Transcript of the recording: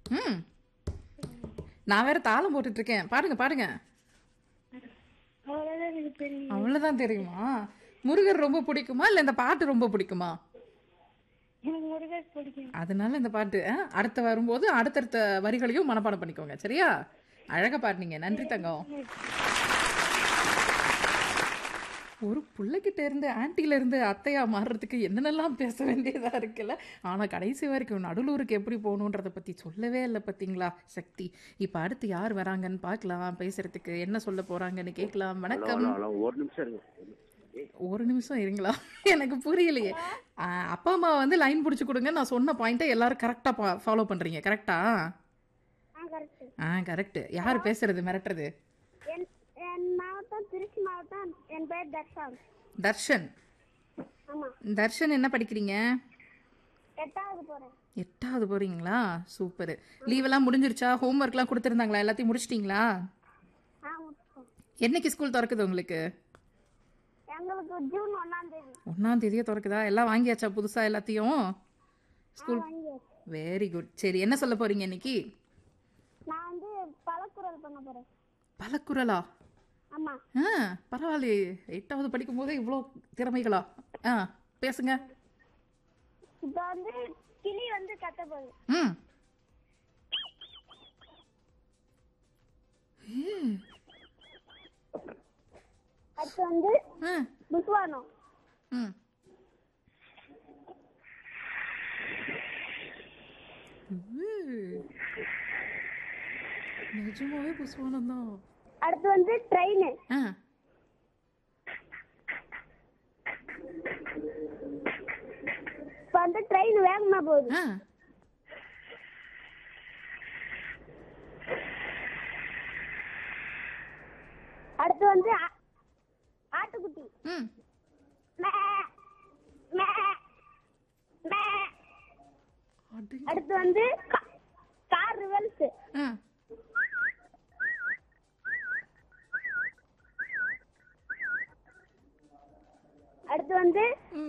ம் நான் வேற தாளம் போட்டுட்டு இருக்கேன் பாடுங்க பாடுங்க அவ்வளவுதான் எனக்கு தெரியும் அவ்வளவுதான் தெரியுமா முருகர் ரொம்ப பிடிக்குமா இல்ல இந்த பாட்டு ரொம்ப பிடிக்குமா எனக்கு முருகர் பிடிக்கும் அதனால இந்த பாட்டு ஆ, அடுத்த வரும்போது அடுத்தடுத்த வரிகளையும் மனப்பாடம் பண்ணிக்கோங்க சரியா அழகா பாடுனீங்க நன்றி தங்கம் ஒரு பிள்ளைகிட்ட இருந்து ஆன்ட்டில இருந்து அத்தையா மாறுறதுக்கு என்னென்னலாம் பேச வேண்டியதா இருக்குல்ல ஆனா கடைசி வரைக்கும் நடுலூருக்கு எப்படி போகணுன்றத பத்தி சொல்லவே இல்லை பார்த்தீங்களா சக்தி இப்ப அடுத்து யார் வராங்கன்னு பார்க்கலாம் பேசுறதுக்கு என்ன சொல்ல போறாங்கன்னு கேட்கலாம் ஹலோ வணக்கம் ஹலோ ஹலோ ஒரு நிமிஷம் இருங்க ஏய், ஒரு நிமிஷம் இருங்களா எனக்கு புரியலையே ஆ, அப்பா அம்மா வந்து லைன் பிடிச்சி கொடுங்க நான் சொன்ன பாயிண்ட்டை எல்லாரும் கரெக்டாக ஃபாலோ பண்ணுறீங்க கரெக்டா ஆ கரெக்ட் ஆ கரெக்ட் யார் பேசுறது மிரட்டுறது என் என் மாவட்டம் திருச்சி மாவட்டம் என் பேர் தர்ஷான் தர்ஷன் ஆமா தர்ஷன் என்ன படிக்கிறீங்க எட்டாவது போறேன் எட்டாவது போறீங்களா சூப்பர் லீவெல்லாம் முடிஞ்சிருச்சா ஹோம்ஒர்க்லாம் கொடுத்துருந்தாங்களா எல்லாத்தையும் முடிச்சிட்டிங்களா ஆ முடிச்சிட்டோம் என்னைக்கு ஸ்கூல் திறக்குது உங்களுக்கு எங்களுக்கு ஜூன் ஒன்னாம் தேதி ஒன்றாம் தேதியே திறக்குதா எல்லாம் வாங்கியாச்சா புதுசாக எல்லாத்தையும் ஸ்கூல் வாங்கியாச்சு வெரி குட் சரி என்ன சொல்ல போறீங்க இன்னைக்கு நான் வந்து பலக்குரல் பண்ண போறேன் பலக்குரலா ஆமா ஆ பரவாயில்லையே எட்டாவது படிக்கும் போதே இவ்வளோ திறமைகளா ஆ பேசுங்க இப்போ வந்து கிளி வந்து கத்த போகுது ம் அடுத்து வந்து ஆ புஸ்வானம் ம் உ. நிஜமாவே புஸ்வானம் தான் அடுத்து வந்து ட்ரெயின் ஆ இப்போ வந்து ட்ரெயின் வேகமா போகுது ஆ அடுத்து வந்து ஆ- ஆட்டுக்குட்டி ம் மே, மே, மே. அடி அடுத்து வந்து கா- கார் ரிவல்ஸ் ஆ அடுத்து வந்து